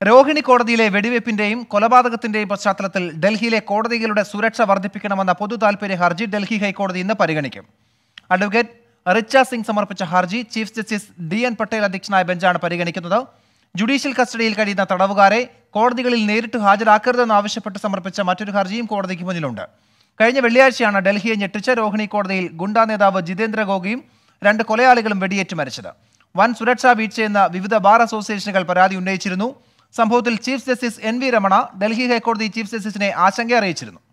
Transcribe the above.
രോഹിണി കോടതിയിലെ വെടിവയ്പ്പിന്റെയും കൊലപാതകത്തിന്റെയും പശ്ചാത്തലത്തിൽ ഡൽഹിയിലെ കോടതികളുടെ സുരക്ഷ വർദ്ധിപ്പിക്കണമെന്ന പൊതു താൽപര്യ ഹർജി ഡൽഹി ഹൈക്കോടതി ഇന്ന് പരിഗണിക്കും അഡ്വക്കേറ്റ് റിച്ച സിംഗ് സമർപ്പിച്ച ഹർജി chief justice D N Patel അധ്യക്ഷനായ ബെഞ്ചാണ് പരിഗണിക്കുന്നത് ജുഡീഷ്യൽ കസ്റ്റഡിയിൽ കഴിയുന്ന തടവുകാരെ കോടതികളിൽ നേരിട്ട് ഹാജരാക്കരുതെന്ന് ആവശ്യപ്പെട്ട് സമർപ്പിച്ച മറ്റൊരു ഹർജിയും കോടതിക്ക് മുന്നിലുണ്ട് കഴിഞ്ഞ വെള്ളിയാഴ്ചയാണ് ഡൽഹിയെ ഞെട്ടിച്ച രോഹിണി കോടതിയിൽ ഗുണ്ടാ നേതാവ് ജിതേന്ദ്ര ഗോഗിയും രണ്ട് കൊലയാളികളും വെടിയേറ്റ് മരിച്ചത് വൻ സുരക്ഷാ വീഴ്ചയെന്ന് വിവിധ ബാർ അസോസിയേഷനുകൾ പരാതി ഉന്നയിച്ചിരുന്നു സംഭവത്തിൽ chief justice N V Ramana Delhi ഹൈക്കോടതി ചീഫ് ജസ്റ്റിസിനെ ആശങ്ക അറിയിച്ചിരുന്നു